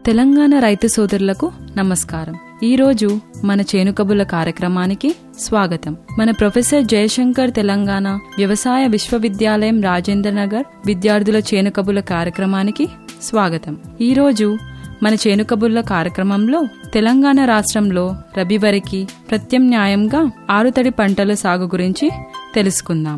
తెలంగాణ రైతు సోదరులకు నమస్కారం ఈరోజు మన చేనుకబుల కార్యక్రమానికి స్వాగతం మన ప్రొఫెసర్ జయశంకర్ తెలంగాణ వ్యవసాయ విశ్వవిద్యాలయం రాజేంద్ర నగర్ విద్యార్థుల చేనుకబుల కార్యక్రమానికి స్వాగతం ఈరోజు మన చేనుకబుల్ల కార్యక్రమంలో తెలంగాణ రాష్ట్రంలో రబీ వరికి ప్రత్యామ్నాయంగా ఆరుతడి పంటల సాగు గురించి తెలుసుకుందాం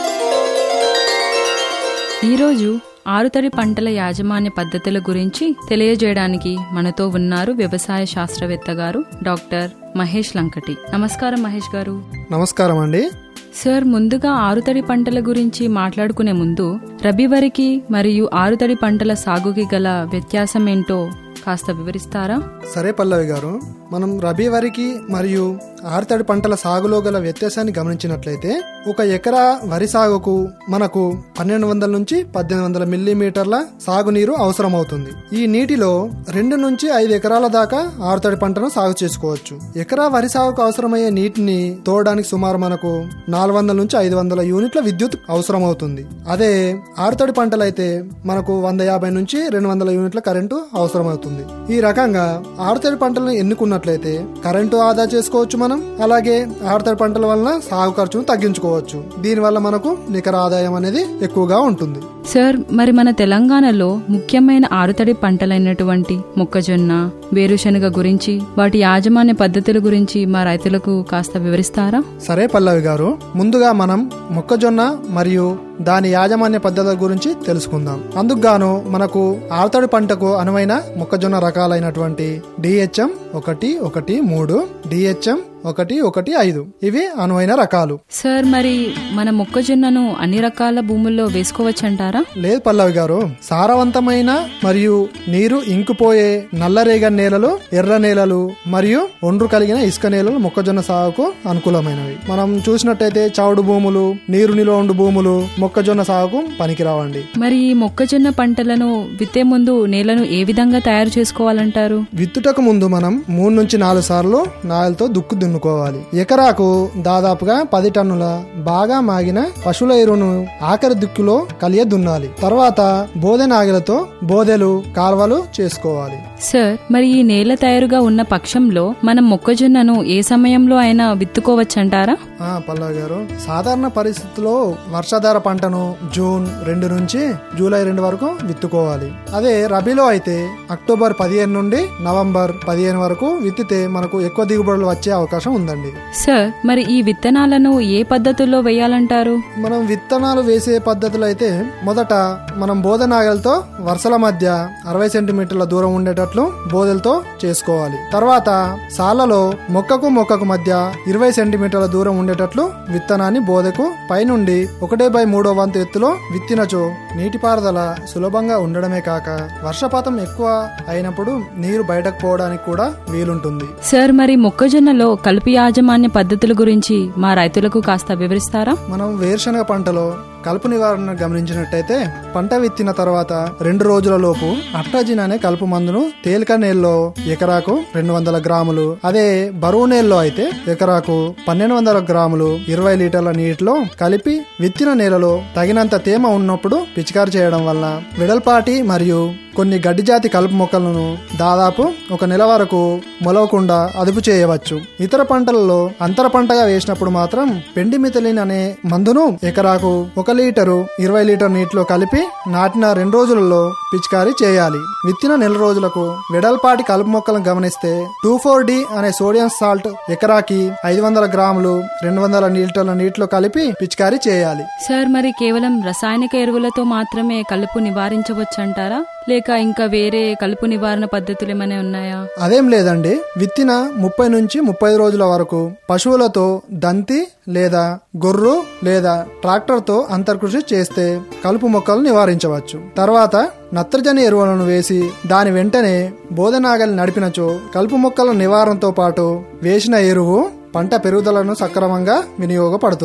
ఈరోజు ఆరుతడి పంటల యాజమాన్య పద్ధతుల గురించి తెలియజేయడానికి మనతో ఉన్నారు వ్యవసాయ శాస్త్రవేత్త గారు డాక్టర్ మహేష్ లంకటి నమస్కారం మహేష్ గారు నమస్కారం అండి సార్ ముందుగా ఆరుతడి పంటల గురించి మాట్లాడుకునే ముందు రబీ వరికి మరియు ఆరుతడి పంటల సాగుకి గల వ్యత్యాసం ఏంటో కాస్త వివరిస్తారా సరే పల్లవి గారు మనం రబీ వరికి మరియు ఆరుతడి పంటల సాగులో గల వ్యత్యాసాన్ని గమనించినట్లయితే ఒక ఎకరా వరి సాగుకు మనకు పన్నెండు వందల నుంచి పద్దెనిమిది వందల మిల్లీమీటర్ల సాగునీరు అవసరమవుతుంది ఈ నీటిలో రెండు నుంచి ఐదు ఎకరాల దాకా ఆరుతడి పంటను సాగు చేసుకోవచ్చు ఎకరా వరి సాగుకు అవసరమయ్యే నీటిని తోడడానికి సుమారు మనకు నాలుగు వందల నుంచి ఐదు వందల యూనిట్ల విద్యుత్ అవసరమవుతుంది అదే ఆరుతడి పంటలైతే మనకు వంద యాభై నుంచి రెండు వందల యూనిట్ల కరెంటు అవసరమవుతుంది ఈ రకంగా ఆరుతడి పంటలను ఎన్నుకున్నట్లయితే కరెంటు ఆదా చేసుకోవచ్చు మనం అలాగే ఆరుతడి పంటల వలన సాగు ఖర్చును తగ్గించుకోవచ్చు దీనివల్ల మనకు నికర ఆదాయం అనేది ఎక్కువగా ఉంటుంది సార్ మరి మన తెలంగాణలో ముఖ్యమైన ఆరుతడి పంటలైనటువంటి మొక్కజొన్న వేరుశనగ గురించి వాటి యాజమాన్య పద్ధతుల గురించి మా రైతులకు కాస్త వివరిస్తారా సరే పల్లవి గారు ముందుగా మనం మొక్కజొన్న మరియు దాని యాజమాన్య పద్ధతుల గురించి తెలుసుకుందాం అందుకుగాను మనకు ఆరుతడి పంటకు అనువైన మొక్కజొన్న రకాలైనటువంటి డిహెచ్ఎం ఒకటి ఒకటి మూడు డిహెచ్ఎం ఒకటి ఒకటి ఐదు ఇవి అనువైన రకాలు సార్ మరి మన మొక్కజొన్నను అన్ని రకాల భూముల్లో వేసుకోవచ్చంటారా లేదు పల్లవి గారు సారవంతమైన మరియు నీరు ఇంకిపోయే నల్లరేగడి నేలలు ఎర్ర నేలలు మరియు ఒండ్రు కలిగిన ఇసుక నేలలు మొక్కజొన్న సాగుకు అనుకూలమైనవి మనం చూసినట్టయితే చౌడు భూములు నీరు నిలువ ఉండు భూములు మొక్కజొన్న సాగుకు పనికిరావండి మరి ఈ మొక్కజొన్న పంటలను విత్తే ముందు నేలను ఏ విధంగా తయారు చేసుకోవాలంటారు విత్తుటకు ముందు మనం మూడు నుంచి నాలుగు సార్లు నాయలతో దుక్కు దున్నుకోవాలి ఎకరాకు దాదాపుగా పది టన్నుల బాగా మాగిన పశువుల ఎరువును ఆఖరి దుక్కులో కలియ దున్నాలి తర్వాత బోదె నాగలతో బోదెలు కాల్వలు చేసుకోవాలి సార్ మరి ఈ నేల తయారుగా ఉన్న పక్షంలో మనం మొక్కజొన్నను ఏ సమయంలో అయినా విత్తుకోవచ్చంటారా ఆ పల్లవి గారు సాధారణ పరిస్థితుల్లో వర్షాధార పంటను జూన్ రెండు నుంచి జూలై రెండు వరకు విత్తుకోవాలి అదే రబీలో అయితే అక్టోబర్ పదిహేను నుండి నవంబర్ పదిహేను వరకు విత్తితే మనకు ఎక్కువ దిగుబడులు వచ్చే అవకాశం ఉందండి సార్ మరి ఈ విత్తనాలను ఏ పద్ధతుల్లో వేయాలంటారు మనం విత్తనాలు వేసే పద్ధతులు అయితే మొదట మనం బోధ నాగలతో వరుసల మధ్య అరవై సెంటీమీటర్ల దూరం ఉండేటట్లు బోదెలతో చేసుకోవాలి తర్వాత సాలలో మొక్కకు మొక్కకు మధ్య ఇరవై సెంటీమీటర్ల దూరం ఉండేటట్లు విత్తనాన్ని బోదెకు పైనుండి ఒకటే బై మూడో వంతు ఎత్తులో విత్తినచో నీటిపారుదల సులభంగా ఉండడమే కాక వర్షపాతం ఎక్కువ అయినప్పుడు నీరు బయటకు పోవడానికి కూడా వీలుంటుంది సార్ మరి మొక్కజొన్నలో కలుపు యాజమాన్య పద్ధతుల గురించి మా రైతులకు కాస్త వివరిస్తారా మనం వేరుశనగ పంటలో కలుపు నివారణ గమనించినట్టయితే పంట విత్తిన తర్వాత రెండు రోజుల లోపు అట్టాజిన్ అనే కలుపు మందును తేలిక నేలలో ఎకరాకు రెండు వందల గ్రాములు అదే బరువు నేలలో అయితే ఎకరాకు పన్నెండు వందల గ్రాములు ఇరవై లీటర్ల నీటిలో కలిపి విత్తిన నేలలో తగినంత తేమ ఉన్నప్పుడు పిచికారి చేయడం వల్ల వెడల్పాటి మరియు కొన్ని గడ్డి జాతి కలుపు మొక్కలను దాదాపు ఒక నెల వరకు మొలవకుండా అదుపు చేయవచ్చు ఇతర పంటలలో అంతర పంటగా వేసినప్పుడు మాత్రం పెండిమిథలిన్ అనే మందును ఎకరాకు ఒక లీటరు ఇరవై లీటర్ నీటిలో కలిపి నాటిన రెండు రోజులలో పిచికారీ చేయాలి విత్తిన నెల రోజులకు వెడల్పాటి కలుపు మొక్కలను గమనిస్తే టూ ఫోర్ డి అనే సోడియం సాల్ట్ ఎకరాకి ఐదు వందల గ్రాములు రెండు వందల లీటర్ల నీటిలో కలిపి పిచికారీ చేయాలి సార్ మరి కేవలం రసాయనిక ఎరువులతో మాత్రమే కలుపు నివారించవచ్చంటారా లేక ఇంకా వేరే కలుపు నివారణ పద్ధతులు ఏమైనా ఉన్నాయా అదేం లేదండి విత్తిన ముప్పై నుంచి ముప్పై రోజుల వరకు పశువులతో దంతి లేదా గొర్రు లేదా ట్రాక్టర్తో అంతర్కృషి చేస్తే కలుపు మొక్కలు నివారించవచ్చు తర్వాత నత్రజని ఎరువులను వేసి దాని వెంటనే బోధనాగలి నడిపినచో కలుపు మొక్కల నివారణతో పాటు వేసిన ఎరువు పంట పెరుగుదలను సక్రమంగా వినియోగపడుతుంది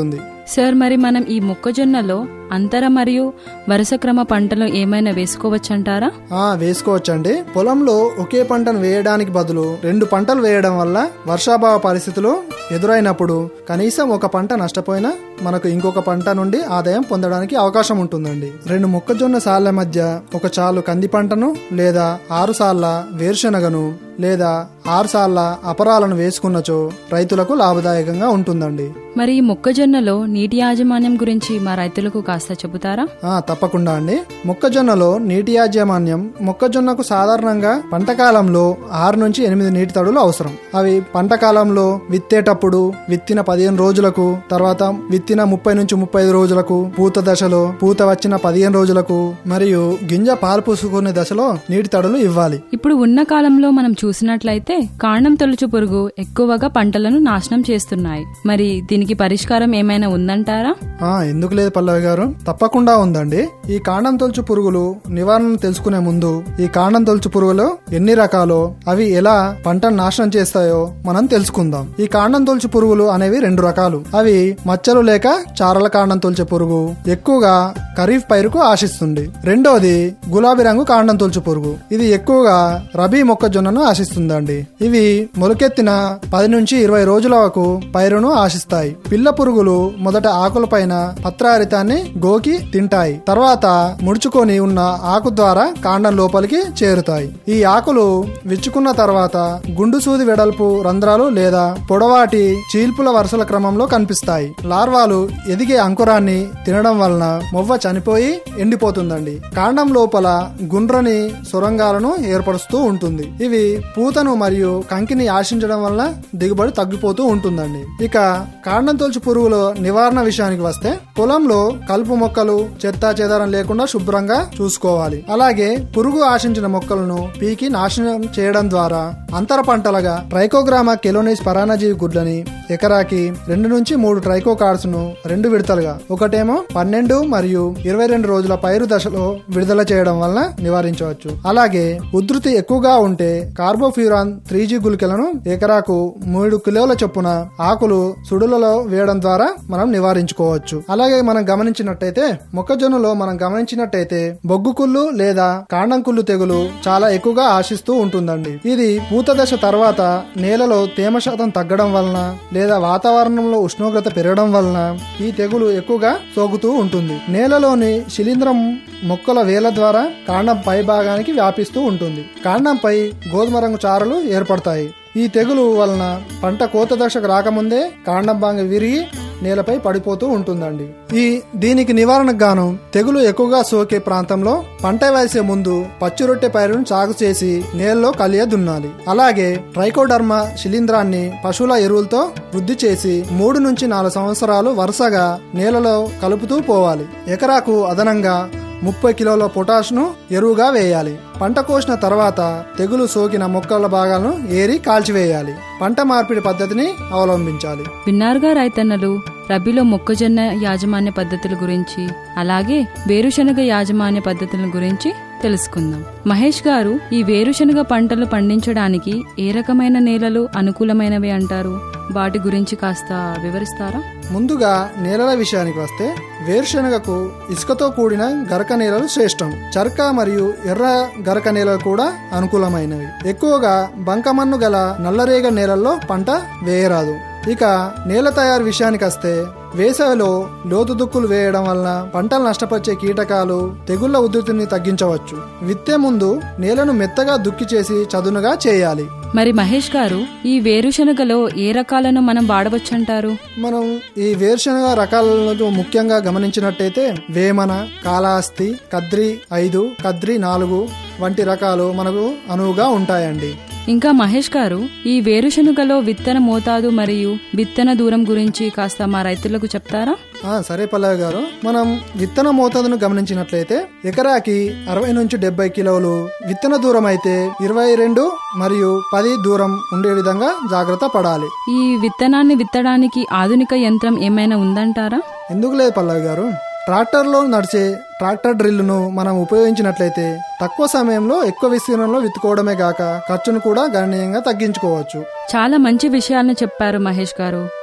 సార్ మరి మనం ఈ మొక్కజొన్నలో అంతర మరియు వరుస క్రమ పంటలు ఏమైనా వేసుకోవచ్చంటారా ఆ వేసుకోవచ్చండి పొలంలో ఒకే పంటను వేయడానికి బదులు రెండు పంటలు వేయడం వల్ల వర్షాభావ పరిస్థితులు ఎదురైనప్పుడు కనీసం ఒక పంట నష్టపోయినా మనకు ఇంకొక పంట నుండి ఆదాయం పొందడానికి అవకాశం ఉంటుందండి రెండు మొక్కజొన్న సాళ్ల మధ్య ఒక చాలు కంది పంటను లేదా ఆరు సార్ల వేరుశనగను లేదా ఆరు సార్ల అపరాలను వేసుకున్నచో రైతులకు లాభదాయకంగా ఉంటుందండి మరి ఈ మొక్కజొన్నలో నీటి యాజమాన్యం గురించి మా రైతులకు కాస్త చెబుతారా ఆ తప్పకుండా అండి మొక్కజొన్నలో నీటి యాజమాన్యం మొక్కజొన్నకు సాధారణంగా పంట కాలంలో ఆరు నుంచి ఎనిమిది నీటి తడులు అవసరం అవి పంట కాలంలో విత్తేటప్పుడు విత్తిన పదిహేను రోజులకు తర్వాత విత్తిన ముప్పై నుంచి ముప్పై ఐదు రోజులకు పూత దశలో పూత వచ్చిన పదిహేను రోజులకు మరియు గింజ పాలు పూసుకునే దశలో నీటి తడులు ఇవ్వాలి ఇప్పుడు ఉన్న కాలంలో మనం చూసినట్లయితే కాండం తొలుచు పురుగు ఎక్కువగా పంటలను నాశనం చేస్తున్నాయి మరి దీనికి పరిష్కారం ఏమైనా ఉందంటారా ఆ ఎందుకు లేదు పల్లవి గారు తప్పకుండా ఉందండి ఈ కాండం తొలుచు పురుగులు నివారణ తెలుసుకునే ముందు ఈ కాండం తొలుచు పురుగులు ఎన్ని రకాలో అవి ఎలా పంటను నాశనం చేస్తాయో మనం తెలుసుకుందాం ఈ కాండం తొలుచు పురుగులు అనేవి రెండు రకాలు అవి మచ్చలు లేక చారల కాండం తొలిచే పురుగు ఎక్కువగా ఖరీఫ్ పైరుకు ఆశిస్తుంది రెండోది గులాబీ రంగు కాండం తొలుచు పురుగు ఇది ఎక్కువగా రబీ మొక్కజొన్నను ఆశిస్తుందండి ఇవి మొలకెత్తిన పది నుంచి ఇరవై రోజుల వరకు పైరును ఆశిస్తాయి పిల్ల పురుగులు మొదట ఆకులపైన పత్రహరితాన్ని గోకి తింటాయి తర్వాత ముడుచుకొని ఉన్న ఆకు ద్వారా కాండం లోపలికి చేరుతాయి ఈ ఆకులు విచ్చుకున్న తర్వాత గుండు సూది వెడల్పు రంధ్రాలు లేదా పొడవాటి చీల్పుల వరుసల క్రమంలో కనిపిస్తాయి లార్వాలు ఎదిగే అంకురాన్ని తినడం వలన మొవ్వ చనిపోయి ఎండిపోతుందండి కాండం లోపల గుండ్రని సొరంగాలను ఏర్పరుస్తూ ఉంటుంది ఇవి పూతను మరియు కంకిని ఆశించడం వల్ల దిగుబడి తగ్గిపోతూ ఉంటుందండి ఇక కాండం తొలుచు పురుగుల నివారణ విషయానికి వస్తే పొలంలో కలుపు మొక్కలు చెత్త చెదారం లేకుండా శుభ్రంగా చూసుకోవాలి అలాగే పురుగు ఆశించిన మొక్కలను పీకి నాశనం చేయడం ద్వారా అంతర పంటలుగా ట్రైకోగ్రామా కెలోనిస్ పరాణజీవి గుడ్లని ఎకరాకి రెండు నుంచి మూడు ట్రైకో కార్డ్స్ ను రెండు విడతలుగా ఒకటేమో పన్నెండు మరియు ఇరవై రెండు రోజుల పైరు దశలో విడుదల చేయడం వల్ల నివారించవచ్చు అలాగే ఉధృతి ఎక్కువగా ఉంటే కార్బోఫ్యూరాన్ త్రీ జీ గుళికలను ఎకరాకు మూడు కిలోల చొప్పున ఆకులు సుడులలో వేయడం ద్వారా మనం నివారించుకోవచ్చు అలాగే మనం గమనించినట్టయితే మొక్కజొన్నలో మనం గమనించినట్టయితే బొగ్గు కుళ్ళు లేదా కాండం కుళ్ళు తెగులు చాలా ఎక్కువగా ఆశిస్తూ ఉంటుందండి ఇది పూత దశ తర్వాత నేలలో తేమ శాతం తగ్గడం వలన లేదా వాతావరణంలో ఉష్ణోగ్రత పెరగడం వలన ఈ తెగులు ఎక్కువగా సోకుతూ ఉంటుంది నేలలోని శిలీంధ్రం మొక్కల వేల ద్వారా కాండం పై భాగానికి వ్యాపిస్తూ ఉంటుంది కాండంపై గోధుమ రంగు చారలు ఏర్పడతాయి ఈ తెగులు వలన పంట కోత దశకు రాకముందే కాండం భాగం విరిగి నేలపై పడిపోతూ ఉంటుందండి ఈ దీనికి నివారణకు గాను తెగులు ఎక్కువగా సోకే ప్రాంతంలో పంట వేసే ముందు పచ్చి రొట్టె పైరును సాగు చేసి నేలలో కలియ దున్నాలి అలాగే ట్రైకోడర్మా శిలీంధ్రాన్ని పశువుల ఎరువులతో వృద్ధి చేసి మూడు నుంచి నాలుగు సంవత్సరాలు వరుసగా నేలలో కలుపుతూ పోవాలి ఎకరాకు అదనంగా ముప్పై కిలోల పొటాష్ను ఎరువుగా వేయాలి పంట కోసిన తర్వాత తెగులు సోకిన మొక్కల భాగాలను ఏరి కాల్చివేయాలి పంట మార్పిడి పద్ధతిని అవలంబించాలి విన్నారుగా రైతన్నలు రబీలో మొక్కజొన్న యాజమాన్య పద్ధతుల గురించి అలాగే వేరుశనగ యాజమాన్య పద్ధతుల గురించి తెలుసుకుందాం మహేష్ గారు ఈ వేరుశనగ పంటలు పండించడానికి ఏ రకమైన నేలలు అనుకూలమైనవి అంటారు వాటి గురించి కాస్త వివరిస్తారా ముందుగా నేలల విషయానికి వస్తే వేరుశనగకు ఇసుకతో కూడిన గరక నేలలు శ్రేష్టం చర్క మరియు ఎర్ర గరక నేలలు కూడా అనుకూలమైనవి ఎక్కువగా బంకమన్ను గల నల్లరేగ నేలల్లో పంట వేయరాదు ఇక నేల తయారు విషయానికి వస్తే వేసవిలో లోతు దుక్కులు వేయడం వలన పంటలు నష్టపరిచే కీటకాలు తెగుళ్ల ఉధృతిని తగ్గించవచ్చు విత్తే ముందు నేలను మెత్తగా దుక్కి చేసి చదునుగా చేయాలి మరి మహేష్ గారు ఈ వేరుశనగలో ఏ రకాలను మనం వాడవచ్చంటారు మనం ఈ వేరుశనగ రకాలను ముఖ్యంగా గమనించినట్టయితే వేమన కాళహస్తి కద్రి ఐదు కద్రి నాలుగు వంటి రకాలు మనకు అనువుగా ఉంటాయండి ఇంకా మహేష్ గారు ఈ వేరుశనగలో విత్తన మోతాదు మరియు విత్తన దూరం గురించి కాస్త మా రైతులకు చెప్తారా ఆ సరే పల్లవి గారు మనం విత్తన మోతాదును గమనించినట్లయితే ఎకరాకి అరవై నుంచి డెబ్బై కిలోలు విత్తన దూరం అయితే ఇరవై రెండు మరియు పది దూరం ఉండే విధంగా జాగ్రత్త పడాలి ఈ విత్తనాన్ని విత్తడానికి ఆధునిక యంత్రం ఏమైనా ఉందంటారా ఎందుకు లేదు పల్లవి గారు ట్రాక్టర్లో నడిచే ట్రాక్టర్ డ్రిల్ను మనం ఉపయోగించినట్లయితే తక్కువ సమయంలో ఎక్కువ విస్తీర్ణంలో విత్తుకోవడమే కాక ఖర్చును కూడా గణనీయంగా తగ్గించుకోవచ్చు చాలా మంచి విషయాలను చెప్పారు మహేష్ గారు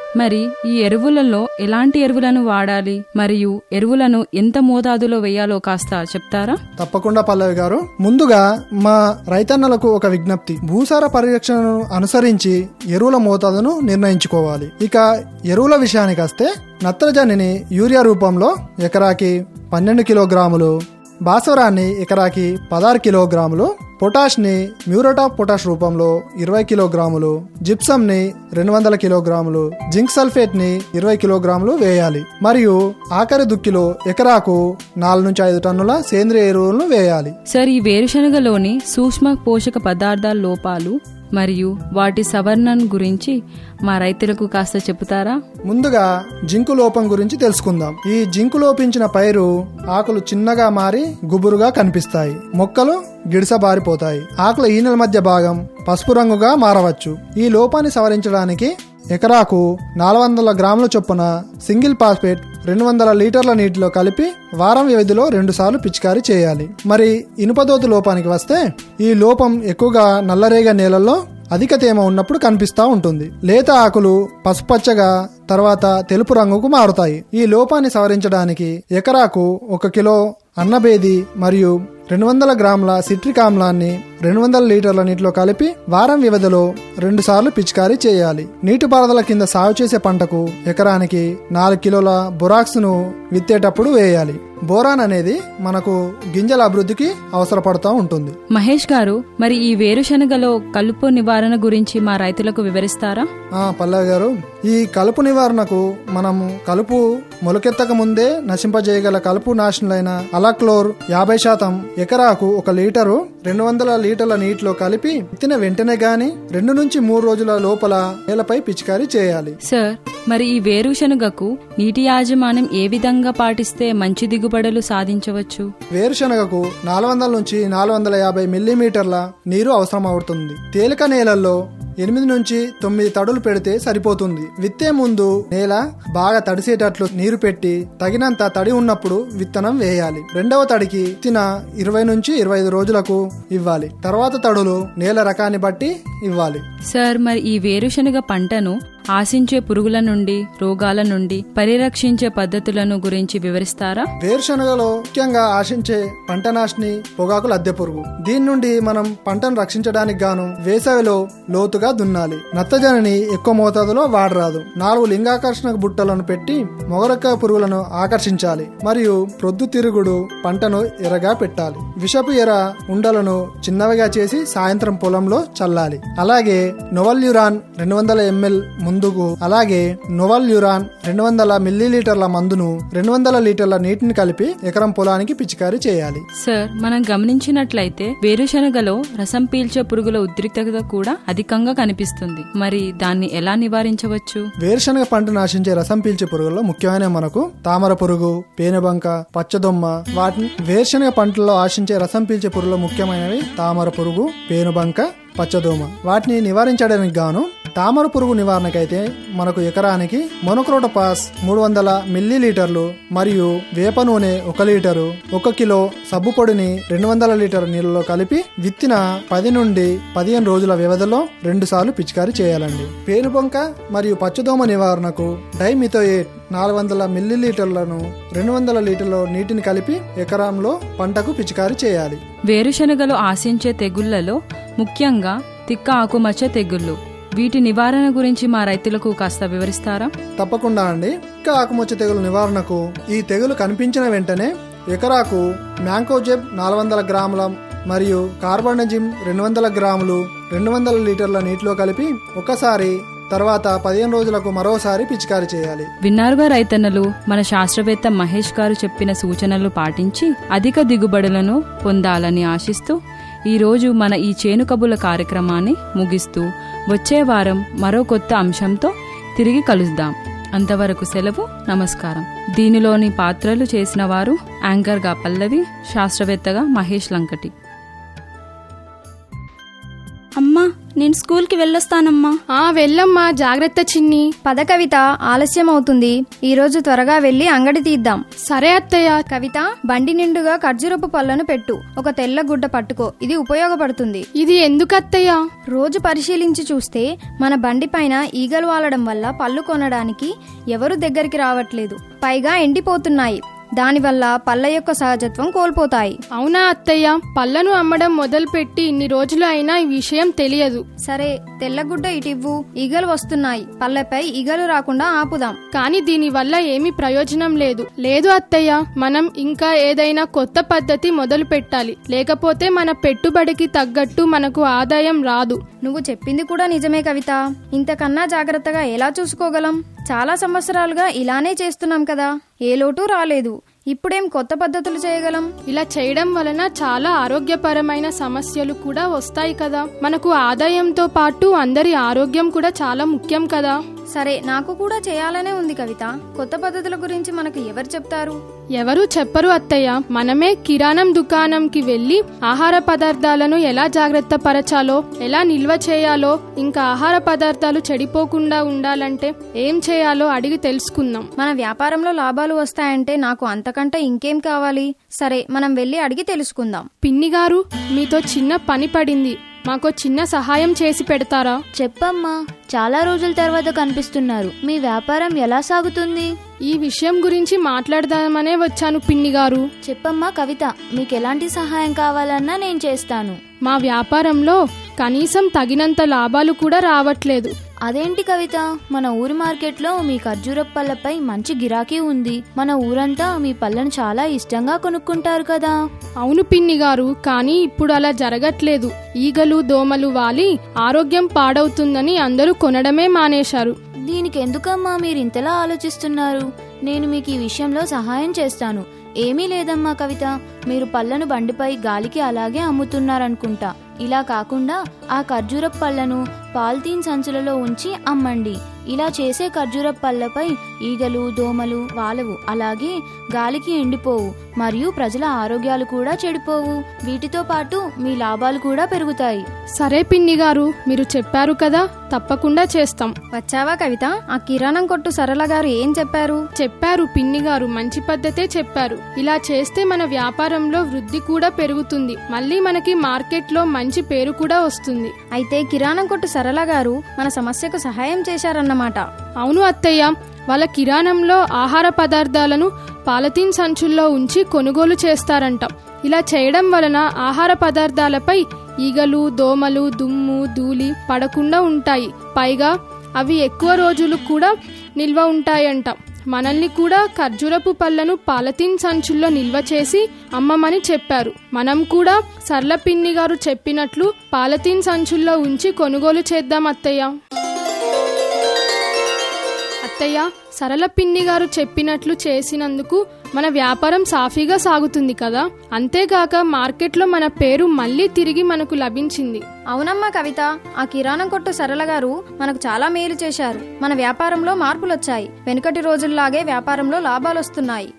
మరి ఈ ఎరువులలో ఎలాంటి ఎరువులను వాడాలి మరియు ఎరువులను ఎంత మోతాదులో వేయాలో కాస్త చెప్తారా తప్పకుండా పల్లవి గారు ముందుగా మా రైతన్నలకు ఒక విజ్ఞప్తి భూసార పరిరక్షణను అనుసరించి ఎరువుల మోతాదును నిర్ణయించుకోవాలి ఇక ఎరువుల విషయానికి వస్తే నత్రజనిని యూరియా రూపంలో ఎకరాకి పన్నెండు కిలోగ్రాములు భాస్వరాన్ని ఎకరాకి పదహారు కిలోగ్రాములు పొటాష్ని మ్యూరేట్ ఆఫ్ పొటాష్ రూపంలో ఇరవై కిలోగ్రాములు జిప్సమ్ని రెండు వందల కిలోగ్రాములు జింక్ సల్ఫేట్ ని ఇరవై కిలోగ్రాములు వేయాలి మరియు ఆఖరి దుక్కిలో ఎకరాకు నాలుగు నుంచి ఐదు టన్నుల సేంద్రియ ఎరువులను వేయాలి సార్ ఈ వేరుశనగలోని సూక్ష్మ పోషక పదార్థాల లోపాలు మరియు వాటి సవరణను గురించి మా రైతులకు కాస్త చెబుతారా ముందుగా జింకు లోపం గురించి తెలుసుకుందాం ఈ జింకు లోపించిన పైరు ఆకులు చిన్నగా మారి గుబురుగా కనిపిస్తాయి మొక్కలు గిడిసబారిపోతాయి ఆకుల ఈనెల మధ్య భాగం పసుపు రంగుగా మారవచ్చు ఈ లోపాన్ని సవరించడానికి ఎకరాకు నాలుగు వందల గ్రాముల చొప్పున సింగిల్ పాస్పేట్ రెండు వందల లీటర్ల నీటిలో కలిపి వారం వ్యవధిలో రెండు సార్లు పిచికారీ చేయాలి మరి ఇనుపదోతు లోపానికి వస్తే ఈ లోపం ఎక్కువగా నల్లరేగ నేలల్లో అధిక తేమ ఉన్నప్పుడు కనిపిస్తా ఉంటుంది లేత ఆకులు పసుపచ్చగా తర్వాత తెలుపు రంగుకు మారుతాయి ఈ లోపాన్ని సవరించడానికి ఎకరాకు ఒక కిలో అన్నబేది మరియు రెండు వందల గ్రాముల సిట్రిక్ ఆమ్లాన్ని రెండు వందల లీటర్ల నీటిలో కలిపి వారం వ్యవధిలో రెండు సార్లు పిచికారీ చేయాలి నీటిపారుదల కింద సాగు చేసే పంటకు ఎకరానికి నాలుగు కిలోల బొరాక్స్ ను విత్తేటప్పుడు వేయాలి బోరాన్ అనేది మనకు గింజల అభివృద్ధికి అవసరపడుతూ ఉంటుంది మహేష్ గారు మరి ఈ వేరుశనగలో కలుపు నివారణ గురించి మా రైతులకు వివరిస్తారా ఆ పల్లవి గారు ఈ కలుపు నివారణకు మనము కలుపు మొలకెత్తక ముందే నశింపజేయగల కలుపు నాశనులైన అలాక్లోర్ యాభై శాతం ఎకరాకు ఒక లీటరు రెండు వందల లీటర్ల నీటిలో కలిపి విత్తిన వెంటనే గాని రెండు నుంచి మూడు రోజుల లోపల నేలపై పిచికారీ చేయాలి సార్ మరి ఈ వేరుశనగకు నీటి యాజమాన్యం ఏ విధంగా పాటిస్తే మంచి దిగుబడులు సాధించవచ్చు వేరుశనగకు నాలుగు వందల నుంచి నాలుగు వందల యాభై మిల్లీమీటర్ల నీరు అవసరం అవుతుంది తేలిక నేలల్లో ఎనిమిది నుంచి తొమ్మిది తడులు పెడితే సరిపోతుంది విత్తే ముందు నేల బాగా తడిసేటట్లు నీరు పెట్టి తగినంత తడి ఉన్నప్పుడు విత్తనం వేయాలి రెండవ తడికి విత్తిన ఇరవై నుంచి ఇరవై ఐదు రోజులకు ఇవ్వాలి తర్వాత తడులు నేల రకాన్ని బట్టి ఇవ్వాలి సార్ మరి ఈ వేరుశనగ పంటను ఆశించే పురుగుల నుండి రోగాల నుండి పరిరక్షించే పద్ధతులను గురించి వివరిస్తారా వేరుశనగలో ముఖ్యంగా ఆశించే పంట నాశిని పొగాకు లద్దె పురుగు దీని నుండి మనం పంటను రక్షించడానికి గాను వేసవిలో లోతుగా దున్నాలి నత్తజనిని ఎక్కువ మోతాదులో వాడరాదు నాలుగు లింగాకర్షణ బుట్టలను పెట్టి మొగరక్క పురుగులను ఆకర్షించాలి మరియు ప్రొద్దుతిరుగుడు పంటను ఎరగా పెట్టాలి విషపు ఎర ఉండలను చిన్నవిగా చేసి సాయంత్రం పొలంలో చల్లాలి అలాగే నొవల్యురాన్ రెండు వందల ఎంఎల్ ముందుకు అలాగే నొవల్ యురాన్ రెండు వందల మిల్లీలీటర్ల మందును రెండు వందల లీటర్ల నీటిని కలిపి ఎకరం పొలానికి పిచికారీ చేయాలి సార్ మనం గమనించినట్లయితే వేరుశనగలో రసం పీల్చే పురుగుల ఉద్రిక్తత కూడా అధికంగా కనిపిస్తుంది మరి దాన్ని ఎలా నివారించవచ్చు వేరుశనగ పంట నాశించే రసం పీల్చే పురుగుల్లో ముఖ్యమైన మనకు తామర పురుగు పేనుబంక పచ్చదొమ్మ వాటిని వేరుశనగ పంటల్లో ఆశించే రసం పీల్చే పురుగుల్లో ముఖ్యమైనవి తామర పురుగు పేనుబంక పచ్చదోమ వాటిని నివారించడానికి గాను తామర పురుగు నివారణకైతే మనకు ఎకరానికి మొనక్రోటోపాస్ మూడు వందల మిల్లీ లీటర్లు మరియు వేప నూనె ఒక లీటరు ఒక కిలో సబ్బు పొడిని రెండు వందల లీటర్ నీళ్ళలో కలిపి విత్తిన పది నుండి పదిహేను రోజుల వ్యవధిలో రెండు సార్లు పిచికారీ చేయాలండి పేనుబంక మరియు పచ్చదోమ నివారణకు డైమిథోయేట్ నాలుగు వందల మిల్లీ లీటర్లను రెండు వందల లీటర్ల నీటిని కలిపి ఎకరంలో పంటకు పిచికారీ చేయాలి వేరుశనగలు ఆశించే తెగుళ్లలో ముఖ్యంగా తిక్క ఆకుమచ్చ తెగుళ్లు వీటి నివారణ గురించి మా రైతులకు కాస్త వివరిస్తారా తప్పకుండా అండి ఇంకా ఆకుమచ్చ తెగులు నివారణకు ఈ తెగులు కనిపించిన వెంటనే ఎకరాకు మ్యాంకోజెబ్ నాలుగు వందల గ్రాముల మరియు కార్బనజిమ్ రెండు వందల గ్రాములు రెండు వందల లీటర్ల నీటిలో కలిపి ఒకసారి తర్వాత పదిహేను రోజులకు మరోసారి పిచికారీ చేయాలి విన్నారుగా రైతన్నలు మన శాస్త్రవేత్త మహేష్ గారు చెప్పిన సూచనలు పాటించి అధిక దిగుబడులను పొందాలని ఆశిస్తూ ఈ రోజు మన ఈ చేను కబుల కార్యక్రమాన్ని ముగిస్తూ వచ్చే వారం మరో కొత్త అంశంతో తిరిగి కలుద్దాం అంతవరకు సెలవు నమస్కారం దీనిలోని పాత్రలు చేసిన వారు యాంకర్గా పల్లవి శాస్త్రవేత్తగా మహేష్ లంకటి అమ్మా నేను స్కూల్కి వెళ్ళొస్తానమ్మా ఆ వెళ్ళమ్మా జాగ్రత్త చిన్ని పద కవిత ఆలస్యం అవుతుంది ఈ రోజు త్వరగా వెళ్లి అంగడి తీద్దాం సరే అత్తయ్య కవిత బండి నిండుగా ఖర్జూరపు పళ్ళను పెట్టు ఒక తెల్ల గుడ్డ పట్టుకో ఇది ఉపయోగపడుతుంది ఇది ఎందుకు అత్తయ్య రోజు పరిశీలించి చూస్తే మన బండి పైన ఈగలు వాలడం వల్ల పళ్ళు కొనడానికి ఎవరు దగ్గరికి రావట్లేదు పైగా ఎండిపోతున్నాయి దానివల్ల పళ్ళ యొక్క సహజత్వం కోల్పోతాయి అవునా అత్తయ్య పళ్ళను అమ్మడం మొదలుపెట్టి ఇన్ని రోజులు అయినా ఈ విషయం తెలియదు సరే తెల్లగుడ్డ ఇటివ్వు ఈగలు వస్తున్నాయి పళ్ళపై ఈగలు రాకుండా ఆపుదాం కానీ దీని వల్ల ఏమీ ప్రయోజనం లేదు లేదు అత్తయ్య మనం ఇంకా ఏదైనా కొత్త పద్ధతి మొదలు పెట్టాలి లేకపోతే మన పెట్టుబడికి తగ్గట్టు మనకు ఆదాయం రాదు నువ్వు చెప్పింది కూడా నిజమే కవిత ఇంతకన్నా జాగ్రత్తగా ఎలా చూసుకోగలం చాలా సంవత్సరాలుగా ఇలానే చేస్తున్నాం కదా ఏ లోటు రాలేదు ఇప్పుడేం కొత్త పద్ధతులు చేయగలం ఇలా చేయడం వలన చాలా ఆరోగ్యపరమైన సమస్యలు కూడా వస్తాయి కదా మనకు ఆదాయంతో పాటు అందరి ఆరోగ్యం కూడా చాలా ముఖ్యం కదా సరే నాకు కూడా చేయాలనే ఉంది కవిత కొత్త పద్ధతుల గురించి మనకు ఎవరు చెప్తారు ఎవరు చెప్పరు అత్తయ్య మనమే కిరాణం దుకాణంకి వెళ్లి ఆహార పదార్థాలను ఎలా జాగ్రత్త పరచాలో ఎలా నిల్వ చేయాలో ఇంకా ఆహార పదార్థాలు చెడిపోకుండా ఉండాలంటే ఏం చేయాలో అడిగి తెలుసుకుందాం మన వ్యాపారంలో లాభాలు వస్తాయంటే నాకు అంతకంటే ఇంకేం కావాలి సరే మనం వెళ్ళి అడిగి తెలుసుకుందాం పిన్ని గారు మీతో చిన్న పని పడింది మాకో చిన్న సహాయం చేసి పెడతారా చెప్పమ్మా చాలా రోజుల తర్వాత కనిపిస్తున్నారు మీ వ్యాపారం ఎలా సాగుతుంది ఈ విషయం గురించి మాట్లాడదామనే వచ్చాను పిన్ని గారు చెప్పమ్మా కవిత మీకు ఎలాంటి సహాయం కావాలన్నా నేను చేస్తాను మా వ్యాపారంలో కనీసం తగినంత లాభాలు కూడా రావట్లేదు అదేంటి కవిత మన ఊరి మార్కెట్లో మీ ఖర్జూరపు పళ్ళపై మంచి గిరాకీ ఉంది మన ఊరంతా మీ పళ్ళను చాలా ఇష్టంగా కొనుక్కుంటారు కదా అవును పిన్ని గారు కానీ ఇప్పుడు అలా జరగట్లేదు ఈగలు దోమలు వాలి ఆరోగ్యం పాడవుతుందని అందరూ కొనడమే మానేశారు దీనికి ఎందుకమ్మా మీరు ఇంతలా ఆలోచిస్తున్నారు నేను మీకు ఈ విషయంలో సహాయం చేస్తాను ఏమీ లేదమ్మా కవిత మీరు పళ్ళను బండిపై గాలికి అలాగే అమ్ముతున్నారనుకుంటా ఇలా కాకుండా ఆ ఖర్జూరపు పళ్ళను పాలిథీన్ సంచులలో ఉంచి అమ్మండి ఇలా చేసే ఖర్జూరపు పళ్ళపై ఈగలు దోమలు వాలవు అలాగే గాలికి ఎండిపోవు మరియు ప్రజల ఆరోగ్యాలు కూడా చెడిపోవు వీటితో పాటు మీ లాభాలు కూడా పెరుగుతాయి సరే పిన్ని గారు మీరు చెప్పారు కదా తప్పకుండా చేస్తాం వచ్చావా కవిత ఆ కిరాణం కొట్టు సరళ గారు ఏం చెప్పారు చెప్పారు పిన్ని గారు మంచి పద్ధతే చెప్పారు ఇలా చేస్తే మన వ్యాపారంలో వృద్ధి కూడా పెరుగుతుంది మళ్ళీ మనకి మార్కెట్లో మంచి పేరు కూడా వస్తుంది అయితే కిరాణం కొట్టు సరళ గారు మన సమస్యకు సహాయం చేశారన్నమాట అవును అత్తయ్య వాళ్ళ కిరాణంలో ఆహార పదార్థాలను పాలతీన్ సంచుల్లో ఉంచి కొనుగోలు చేస్తారంట ఇలా చేయడం వలన ఆహార పదార్థాలపై ఈగలు దోమలు దుమ్ము ధూళి పడకుండా ఉంటాయి పైగా అవి ఎక్కువ రోజులు కూడా నిల్వ ఉంటాయంట మనల్ని కూడా ఖర్జూరపు పళ్ళను పాలతీన్ సంచుల్లో నిల్వ చేసి అమ్మమని చెప్పారు మనం కూడా సర్ల పిన్ని గారు చెప్పినట్లు పాలతీన్ సంచుల్లో ఉంచి కొనుగోలు చేద్దాం అత్తయ్య అత్తయ్య సరళ పిన్ని గారు చెప్పినట్లు చేసినందుకు మన వ్యాపారం సాఫీగా సాగుతుంది కదా అంతేగాక మార్కెట్లో మన పేరు మళ్ళీ తిరిగి మనకు లభించింది అవునమ్మా కవిత ఆ కిరాణం కొట్టు సరళ గారు మనకు చాలా మేలు చేశారు మన వ్యాపారంలో మార్పులొచ్చాయి వెనుకటి రోజుల్లాగే వ్యాపారంలో లాభాలొస్తున్నాయి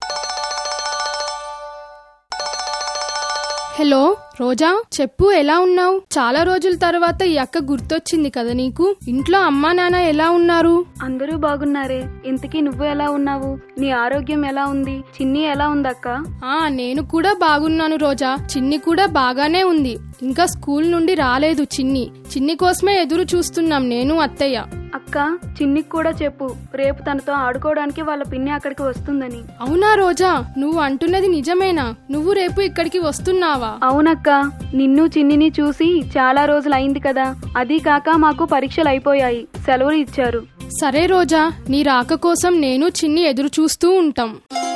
హలో రోజా చెప్పు ఎలా ఉన్నావు చాలా రోజుల తర్వాత ఈ అక్క గుర్తొచ్చింది కదా నీకు ఇంట్లో అమ్మా నాన్న ఎలా ఉన్నారు అందరూ బాగున్నారే ఇంతకీ నువ్వు ఎలా ఉన్నావు నీ ఆరోగ్యం ఎలా ఉంది చిన్ని ఎలా ఉందక్క ఆ నేను కూడా బాగున్నాను రోజా చిన్ని కూడా బాగానే ఉంది ఇంకా స్కూల్ నుండి రాలేదు చిన్ని చిన్ని కోసమే ఎదురు చూస్తున్నాం నేను అత్తయ్య అక్క చిన్నికి కూడా చెప్పు రేపు తనతో ఆడుకోవడానికి వాళ్ళ పిన్ని అక్కడికి వస్తుందని అవునా రోజా నువ్వు అంటున్నది నిజమేనా నువ్వు రేపు ఇక్కడికి వస్తున్నావా అవునక్క నిన్ను చిన్నిని చూసి చాలా రోజులు అయింది కదా అదీ కాక మాకు పరీక్షలు అయిపోయాయి సెలవులు ఇచ్చారు సరే రోజా నీ రాక కోసం నేను చిన్ని ఎదురు చూస్తూ ఉంటాం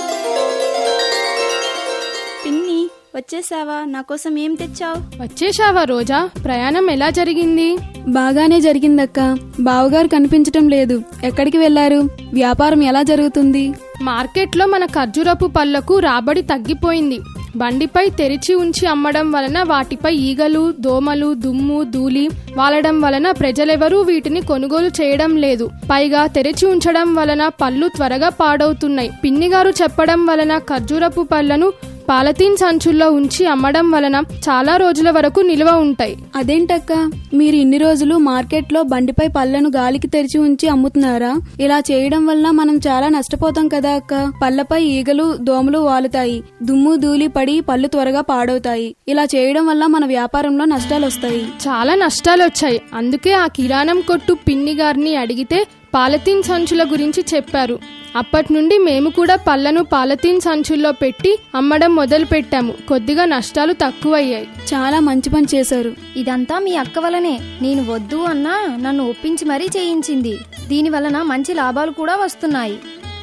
పిన్ని వచ్చేసావా నా కోసం ఏం తెచ్చావు వచ్చేశావా రోజా ప్రయాణం ఎలా జరిగింది బాగానే జరిగిందక్క బావగారు కనిపించటం లేదు ఎక్కడికి వెళ్లారు వ్యాపారం ఎలా జరుగుతుంది మార్కెట్లో మన ఖర్జూరపు పళ్లకు రాబడి తగ్గిపోయింది బండిపై తెరిచి ఉంచి అమ్మడం వలన వాటిపై ఈగలు దోమలు దుమ్ము ధూళి వాలడం వలన ప్రజలెవరూ వీటిని కొనుగోలు చేయడం లేదు పైగా తెరిచి ఉంచడం వలన పళ్ళు త్వరగా పాడవుతున్నాయి పిన్ని గారు చెప్పడం వలన ఖర్జూరపు పళ్లను పాలతీన్ సంచుల్లో ఉంచి అమ్మడం వలన చాలా రోజుల వరకు నిల్వ ఉంటాయి అదేంటక్క మీరు ఇన్ని రోజులు మార్కెట్లో బండిపై పళ్ళను గాలికి తెరిచి ఉంచి అమ్ముతున్నారా ఇలా చేయడం వల్ల మనం చాలా నష్టపోతాం కదా అక్క పళ్ళపై ఈగలు దోమలు వాలుతాయి దుమ్ము ధూళి పడి పళ్ళు త్వరగా పాడవుతాయి ఇలా చేయడం వల్ల మన వ్యాపారంలో నష్టాలు వస్తాయి చాలా నష్టాలు వచ్చాయి అందుకే ఆ కిరాణం కొట్టు పిన్ని గారిని అడిగితే పాలతీన్ సంచుల గురించి చెప్పారు అప్పటి నుండి మేము కూడా పళ్ళను పాలతీన్ సంచుల్లో పెట్టి అమ్మడం మొదలు పెట్టాము కొద్దిగా నష్టాలు తక్కువయ్యాయి చాలా మంచి పని చేశారు ఇదంతా మీ అక్క వలనే నేను వద్దు అన్నా నన్ను ఒప్పించి మరీ చేయించింది దీని వలన మంచి లాభాలు కూడా వస్తున్నాయి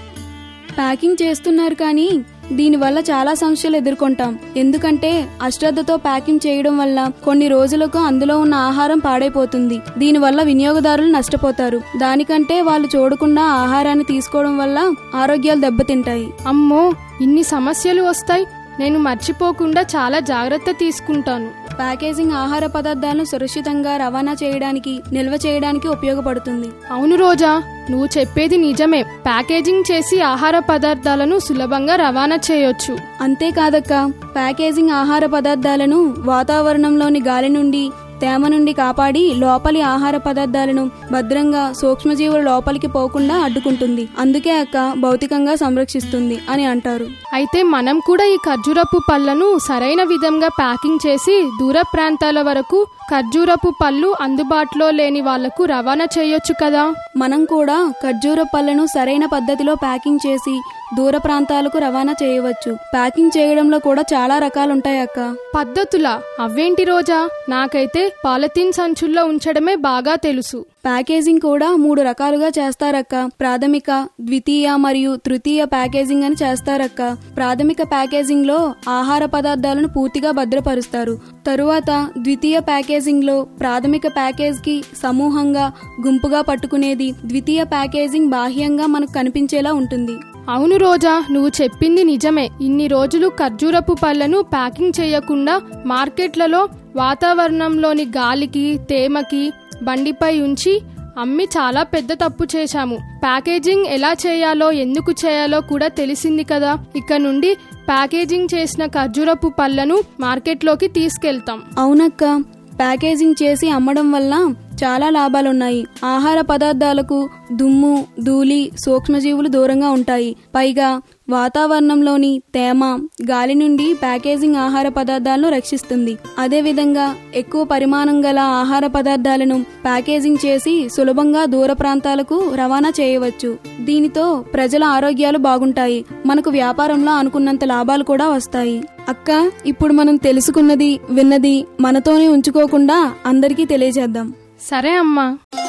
ప్యాకింగ్ చేస్తున్నారు కానీ దీనివల్ల చాలా సమస్యలు ఎదుర్కొంటాం ఎందుకంటే అశ్రద్ధతో ప్యాకింగ్ చేయడం వల్ల కొన్ని రోజులకు అందులో ఉన్న ఆహారం పాడైపోతుంది దీనివల్ల వినియోగదారులు నష్టపోతారు దానికంటే వాళ్ళు చూడకుండా ఆహారాన్ని తీసుకోవడం వల్ల ఆరోగ్యాలు దెబ్బతింటాయి అమ్మో ఇన్ని సమస్యలు వస్తాయి నేను మర్చిపోకుండా చాలా జాగ్రత్త తీసుకుంటాను ప్యాకేజింగ్ ఆహార పదార్థాలను సురక్షితంగా రవాణా చేయడానికి నిల్వ చేయడానికి ఉపయోగపడుతుంది అవును రోజా నువ్వు చెప్పేది నిజమే ప్యాకేజింగ్ చేసి ఆహార పదార్థాలను సులభంగా రవాణా చేయొచ్చు అంతేకాదక్క ప్యాకేజింగ్ ఆహార పదార్థాలను వాతావరణంలోని గాలి నుండి తేమ నుండి కాపాడి లోపలి ఆహార పదార్థాలను భద్రంగా సూక్ష్మజీవులు లోపలికి పోకుండా అడ్డుకుంటుంది అందుకే అక్క భౌతికంగా సంరక్షిస్తుంది అని అంటారు అయితే మనం కూడా ఈ ఖర్జూరపు పళ్ళను సరైన విధంగా ప్యాకింగ్ చేసి దూర ప్రాంతాల వరకు ఖర్జూరపు పళ్ళు అందుబాటులో లేని వాళ్లకు రవాణా చేయొచ్చు కదా మనం కూడా ఖర్జూర పళ్ళను సరైన పద్ధతిలో ప్యాకింగ్ చేసి దూర ప్రాంతాలకు రవాణా చేయవచ్చు ప్యాకింగ్ చేయడంలో కూడా చాలా రకాలుంటాయి అక్క పద్ధతులా అవేంటి రోజా నాకైతే పాలతీన్ సంచుల్లో ఉంచడమే బాగా తెలుసు ప్యాకేజింగ్ కూడా మూడు రకాలుగా చేస్తారక్క ప్రాథమిక ద్వితీయ మరియు తృతీయ ప్యాకేజింగ్ అని చేస్తారక్క ప్రాథమిక ప్యాకేజింగ్ లో ఆహార పదార్థాలను పూర్తిగా భద్రపరుస్తారు తరువాత ద్వితీయ ప్యాకేజింగ్ లో ప్రాథమిక ప్యాకేజ్ కి సమూహంగా గుంపుగా పట్టుకునేది ద్వితీయ ప్యాకేజింగ్ బాహ్యంగా మనకు కనిపించేలా ఉంటుంది అవును రోజా నువ్వు చెప్పింది నిజమే ఇన్ని రోజులు ఖర్జూరపు పళ్ళను ప్యాకింగ్ చేయకుండా మార్కెట్లలో వాతావరణంలోని గాలికి తేమకి బండిపై ఉంచి అమ్మి చాలా పెద్ద తప్పు చేశాము ప్యాకేజింగ్ ఎలా చేయాలో ఎందుకు చేయాలో కూడా తెలిసింది కదా ఇక నుండి ప్యాకేజింగ్ చేసిన ఖర్జూరపు పళ్ళను మార్కెట్లోకి తీసుకెళ్తాం అవునక్క ప్యాకేజింగ్ చేసి అమ్మడం వల్ల చాలా లాభాలున్నాయి ఆహార పదార్థాలకు దుమ్ము ధూళి సూక్ష్మజీవులు దూరంగా ఉంటాయి పైగా వాతావరణంలోని తేమ గాలి నుండి ప్యాకేజింగ్ ఆహార పదార్థాలను రక్షిస్తుంది అదేవిధంగా ఎక్కువ పరిమాణం గల ఆహార పదార్థాలను ప్యాకేజింగ్ చేసి సులభంగా దూర ప్రాంతాలకు రవాణా చేయవచ్చు దీనితో ప్రజల ఆరోగ్యాలు బాగుంటాయి మనకు వ్యాపారంలో అనుకున్నంత లాభాలు కూడా వస్తాయి అక్క ఇప్పుడు మనం తెలుసుకున్నది విన్నది మనతోనే ఉంచుకోకుండా అందరికీ తెలియజేద్దాం సరే అమ్మా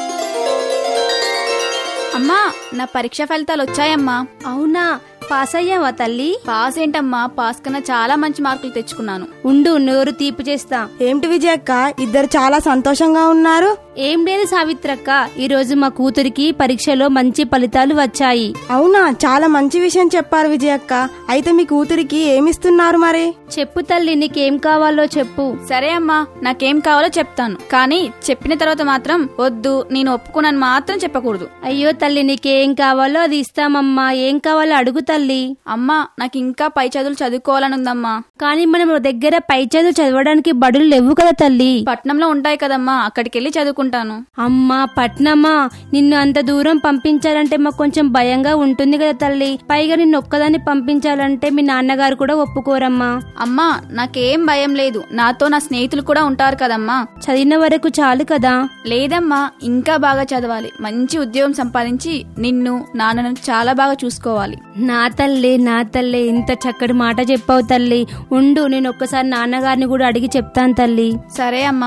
అమ్మా నా పరీక్ష ఫలితాలు వచ్చాయమ్మా అవునా పాస్ అయ్యావా తల్లి పాస్ ఏంటమ్మా పాస్ కన్నా చాలా మంచి మార్కులు తెచ్చుకున్నాను ఉండు నోరు తీపి చేస్తా ఏమిటి విజయక్క ఇద్దరు చాలా సంతోషంగా ఉన్నారు ఏం లేదు సావిత్రక్క ఈ రోజు మా కూతురికి పరీక్షలో మంచి ఫలితాలు వచ్చాయి అవునా చాలా మంచి విషయం చెప్పారు విజయక్క అయితే మీ కూతురికి ఏమిస్తున్నారు మరి చెప్పు తల్లి నీకేం కావాలో చెప్పు సరే అమ్మా నాకేం కావాలో చెప్తాను కానీ చెప్పిన తర్వాత మాత్రం వద్దు నేను ఒప్పుకున్నాను మాత్రం చెప్పకూడదు అయ్యో తల్లి నీకేం కావాలో అది ఇస్తామమ్మా ఏం కావాలో అడుగు తల్లి అమ్మా నాకు ఇంకా పై చదువులు చదువుకోవాలని ఉందమ్మా కానీ మనం దగ్గర పై చదువు చదవడానికి బడులు లేవు కదా తల్లి పట్నంలో ఉంటాయి కదమ్మా అక్కడికి వెళ్ళి చదువుకుంటాను అమ్మా పట్నమా నిన్ను అంత దూరం పంపించాలంటే మాకు కొంచెం భయంగా ఉంటుంది కదా తల్లి పైగా నిన్ను ఒక్కదాన్ని పంపించాలంటే మీ నాన్నగారు కూడా ఒప్పుకోరమ్మా అమ్మా నాకేం భయం లేదు నాతో నా స్నేహితులు కూడా ఉంటారు కదమ్మా చదివిన వరకు చాలు కదా లేదమ్మా ఇంకా బాగా చదవాలి మంచి ఉద్యోగం సంపాదించి నిన్ను నాన్నను చాలా బాగా చూసుకోవాలి నా తల్లి నా తల్లి ఇంత చక్కటి మాట చెప్పావు తల్లి ఉండు నేను ఒక్కసారి నాన్నగారిని కూడా అడిగి చెప్తాను తల్లి సరే అమ్మా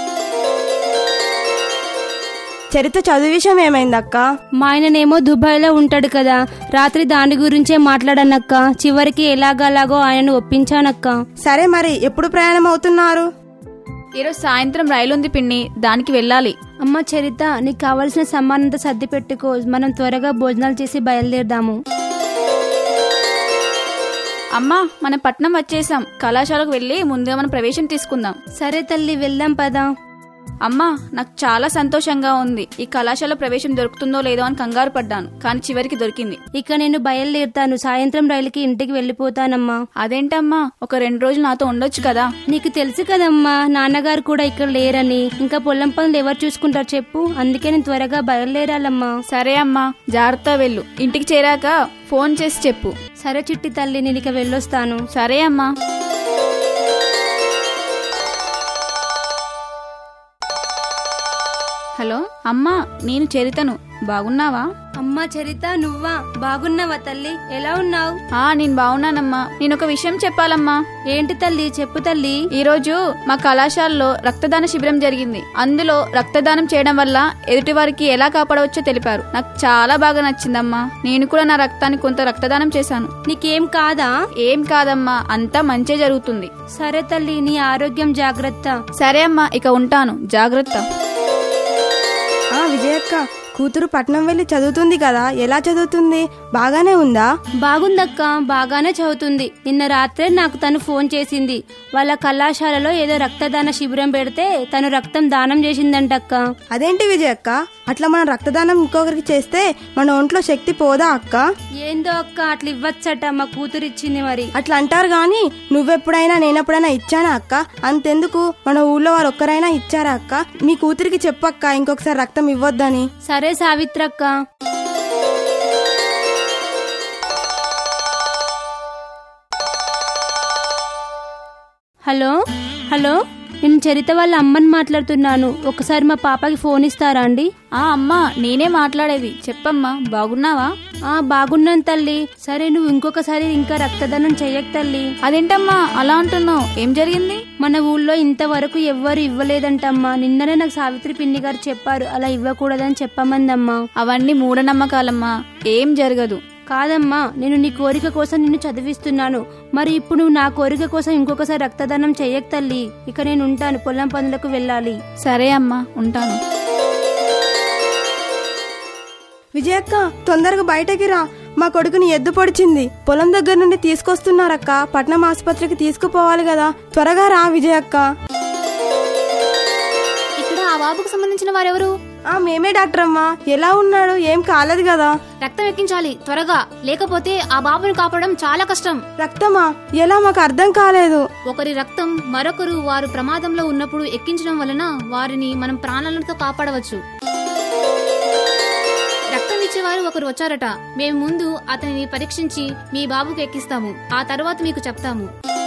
చరిత్ర చదువు విషయం ఏమైందక్క మా ఆయననేమో దుబాయ్లో ఉంటాడు కదా రాత్రి దాని గురించే మాట్లాడానక్క చివరికి ఎలాగలాగో ఆయనను ఒప్పించానక్క సరే మరి ఎప్పుడు ప్రయాణం అవుతున్నారు ఈరోజు సాయంత్రం రైలు ఉంది పిన్ని దానికి వెళ్ళాలి అమ్మ చరిత నీకు కావలసిన సమ్మానంతా సర్ది పెట్టుకో మనం త్వరగా భోజనాలు చేసి బయలుదేరదాము అమ్మా మనం పట్నం వచ్చేసాం కళాశాలకు వెళ్ళి ముందుగా మనం ప్రవేశం తీసుకుందాం సరే తల్లి వెళ్దాం పదా అమ్మా నాకు చాలా సంతోషంగా ఉంది ఈ కళాశాల ప్రవేశం దొరుకుతుందో లేదో అని కంగారు పడ్డాను కానీ చివరికి దొరికింది ఇక నేను బయలుదేరుతాను సాయంత్రం రైలుకి ఇంటికి వెళ్ళిపోతానమ్మా అదేంటమ్మా ఒక రెండు రోజులు నాతో ఉండొచ్చు కదా నీకు తెలుసు కదమ్మా నాన్నగారు కూడా ఇక్కడ లేరని ఇంకా పొలం పనులు ఎవరు చూసుకుంటారు చెప్పు అందుకే నేను త్వరగా బయలుదేరాలమ్మా సరే అమ్మా జాగ్రత్త వెళ్ళు ఇంటికి చేరాక ఫోన్ చేసి చెప్పు సరే చిట్టి తల్లి నేను ఇక వెళ్ళొస్తాను సరే అమ్మా హలో అమ్మా నేను చరితను బాగున్నావా అమ్మా చరిత నువ్వా బాగున్నావా తల్లి ఎలా ఉన్నావు ఆ నేను బాగున్నానమ్మా నేను ఒక విషయం చెప్పాలమ్మా ఏంటి తల్లి చెప్పు తల్లి ఈ రోజు మా కళాశాలలో రక్తదాన శిబిరం జరిగింది అందులో రక్తదానం చేయడం వల్ల ఎదుటి వారికి ఎలా కాపాడవచ్చో తెలిపారు నాకు చాలా బాగా నచ్చిందమ్మా నేను కూడా నా రక్తాన్ని కొంత రక్తదానం చేశాను నీకేం కాదా ఏం కాదమ్మా అంతా మంచే జరుగుతుంది సరే తల్లి నీ ఆరోగ్యం జాగ్రత్త సరే అమ్మా ఇక ఉంటాను జాగ్రత్త ఆ విజయక్క కూతురు పట్నం వెళ్ళి చదువుతుంది కదా ఎలా చదువుతుంది బాగానే ఉందా బాగుందక్క బాగానే చదువుతుంది నిన్న రాత్రే నాకు తను ఫోన్ చేసింది వాళ్ళ కళాశాలలో ఏదో రక్తదాన శిబిరం పెడితే తను రక్తం దానం చేసిందంటక్క అదేంటి విజయక్క అట్లా మనం రక్తదానం ఇంకొకరికి చేస్తే మన ఒంట్లో శక్తి పోదా అక్క ఏందో అక్క అట్లా ఇవ్వచ్చట మా కూతురు ఇచ్చింది మరి అట్లా అంటారు గాని నువ్వెప్పుడైనా నేనెప్పుడైనా ఇచ్చానా అక్క అంతెందుకు మన ఊళ్ళో వారు ఒక్కరైనా ఇచ్చారా అక్క మీ కూతురికి చెప్పక్క ఇంకొకసారి రక్తం ఇవ్వొద్దని సరే సావిత్రక్క హలో హలో నేను చరిత వాళ్ళ అమ్మని మాట్లాడుతున్నాను ఒకసారి మా పాపకి ఫోన్ ఇస్తారా అండి ఆ అమ్మా నేనే మాట్లాడేది చెప్పమ్మా బాగున్నావా ఆ బాగున్నాను తల్లి సరే నువ్వు ఇంకొకసారి ఇంకా రక్తదానం చెయ్యకు తల్లి అదేంటమ్మా అలా అంటున్నావు ఏం జరిగింది మన ఊళ్ళో ఇంతవరకు ఎవ్వరు ఇవ్వలేదంటమ్మా నిన్ననే నాకు సావిత్రి పిన్ని గారు చెప్పారు అలా ఇవ్వకూడదని చెప్పమందమ్మా అవన్నీ మూఢనమ్మకాలమ్మా ఏం జరగదు కాదమ్మా నేను నీ కోరిక కోసం నిన్ను చదివిస్తున్నాను మరి ఇప్పుడు నువ్వు నా కోరిక కోసం ఇంకొకసారి రక్తదానం చెయ్యకు తల్లి ఇక నేను ఉంటాను పొలం పనులకు వెళ్ళాలి సరే అమ్మా ఉంటాను విజయక్క తొందరగా బయటకి రా మా కొడుకుని ఎద్దు పొడిచింది పొలం దగ్గర నుండి తీసుకొస్తున్నారక్క పట్నం ఆసుపత్రికి తీసుకుపోవాలి కదా త్వరగా రా విజయక్క ఇక్కడ ఆ బాబుకు సంబంధించిన వారెవరు ఆ మేమే డాక్టర్ అమ్మా ఎలా ఉన్నాడు ఏం కాలేదు కదా రక్తం ఎక్కించాలి త్వరగా లేకపోతే ఆ బాబుని కాపాడడం చాలా కష్టం రక్తమా ఎలా మాకు అర్థం కాలేదు ఒకరి రక్తం మరొకరు వారు ప్రమాదంలో ఉన్నప్పుడు ఎక్కించడం వలన వారిని మనం ప్రాణాలతో కాపాడవచ్చు రక్తం ఇచ్చేవారు ఒకరు వచ్చారట మేము ముందు అతనిని పరీక్షించి మీ బాబుకు ఎక్కిస్తాము ఆ తర్వాత మీకు చెప్తాము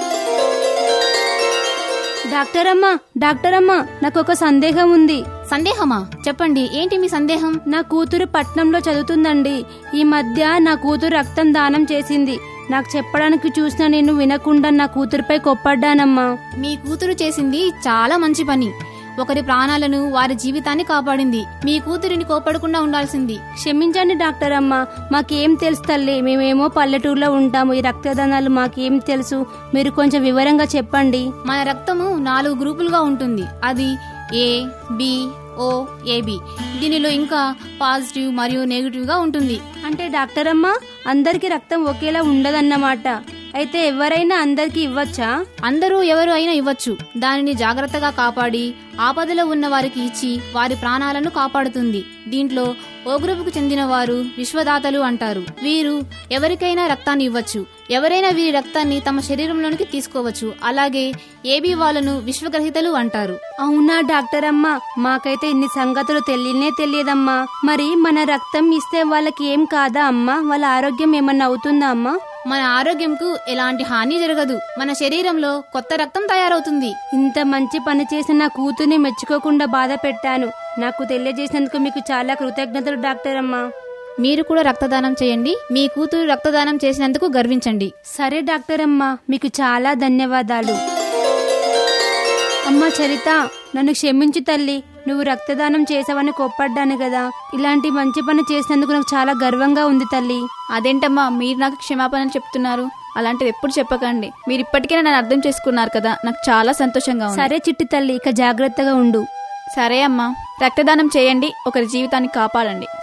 డాక్టర్ అమ్మా డాక్టర్ అమ్మా నాకు ఒక సందేహం ఉంది సందేహమా చెప్పండి ఏంటి మీ సందేహం నా కూతురు పట్నంలో చదువుతుందండి ఈ మధ్య నా కూతురు రక్తం దానం చేసింది నాకు చెప్పడానికి చూసిన నేను వినకుండా నా కూతురుపై కొప్పడ్డానమ్మా మీ కూతురు చేసింది చాలా మంచి పని ఒకరి ప్రాణాలను వారి జీవితాన్ని కాపాడింది మీ కూతురిని కోపడకుండా ఉండాల్సింది క్షమించండి డాక్టర్ అమ్మ మాకేం తెలుసు తల్లి మేమేమో పల్లెటూరులో ఉంటాము ఈ రక్తదానాలు మాకేం తెలుసు మీరు కొంచెం వివరంగా చెప్పండి మన రక్తము నాలుగు గ్రూపులుగా ఉంటుంది అది ఏ బి ఓ ఏబి దీనిలో ఇంకా పాజిటివ్ మరియు నెగిటివ్ గా ఉంటుంది అంటే డాక్టర్ అమ్మ అందరికి రక్తం ఒకేలా ఉండదన్నమాట అయితే ఎవరైనా అందరికి ఇవ్వచ్చా అందరూ ఎవరు అయినా ఇవ్వచ్చు దానిని జాగ్రత్తగా కాపాడి ఆపదలో ఉన్న వారికి ఇచ్చి వారి ప్రాణాలను కాపాడుతుంది దీంట్లో ఓ గ్రూపుకు చెందిన వారు విశ్వదాతలు అంటారు వీరు ఎవరికైనా రక్తాన్ని ఇవ్వచ్చు ఎవరైనా వీరి రక్తాన్ని తమ శరీరంలోనికి తీసుకోవచ్చు అలాగే ఏబీ వాళ్ళను విశ్వగ్రహీతలు అంటారు అవునా డాక్టర్ అమ్మ మాకైతే ఇన్ని సంగతులు తెలియనే తెలియదమ్మా మరి మన రక్తం ఇస్తే వాళ్ళకి ఏం కాదా అమ్మా వాళ్ళ ఆరోగ్యం ఏమన్నా అవుతుందా అమ్మా మన ఆరోగ్యంకు ఎలాంటి హాని జరగదు మన శరీరంలో కొత్త రక్తం తయారవుతుంది ఇంత మంచి పని చేసిన నా కూతుర్ని మెచ్చుకోకుండా బాధ పెట్టాను నాకు తెలియజేసినందుకు మీకు చాలా కృతజ్ఞతలు డాక్టర్ అమ్మా మీరు కూడా రక్తదానం చేయండి మీ కూతురు రక్తదానం చేసినందుకు గర్వించండి సరే డాక్టర్ అమ్మా మీకు చాలా ధన్యవాదాలు అమ్మా చరిత నన్ను క్షమించు తల్లి నువ్వు రక్తదానం చేసావని కోప్పడ్డాను కదా ఇలాంటి మంచి పని చేసినందుకు నాకు చాలా గర్వంగా ఉంది తల్లి అదేంటమ్మా మీరు నాకు క్షమాపణ చెప్తున్నారు అలాంటిది ఎప్పుడు చెప్పకండి మీరు ఇప్పటికే నన్ను అర్థం చేసుకున్నారు కదా నాకు చాలా సంతోషంగా ఉంది సరే చిట్టి తల్లి ఇక జాగ్రత్తగా ఉండు సరే అమ్మా రక్తదానం చేయండి ఒకరి జీవితాన్ని కాపాడండి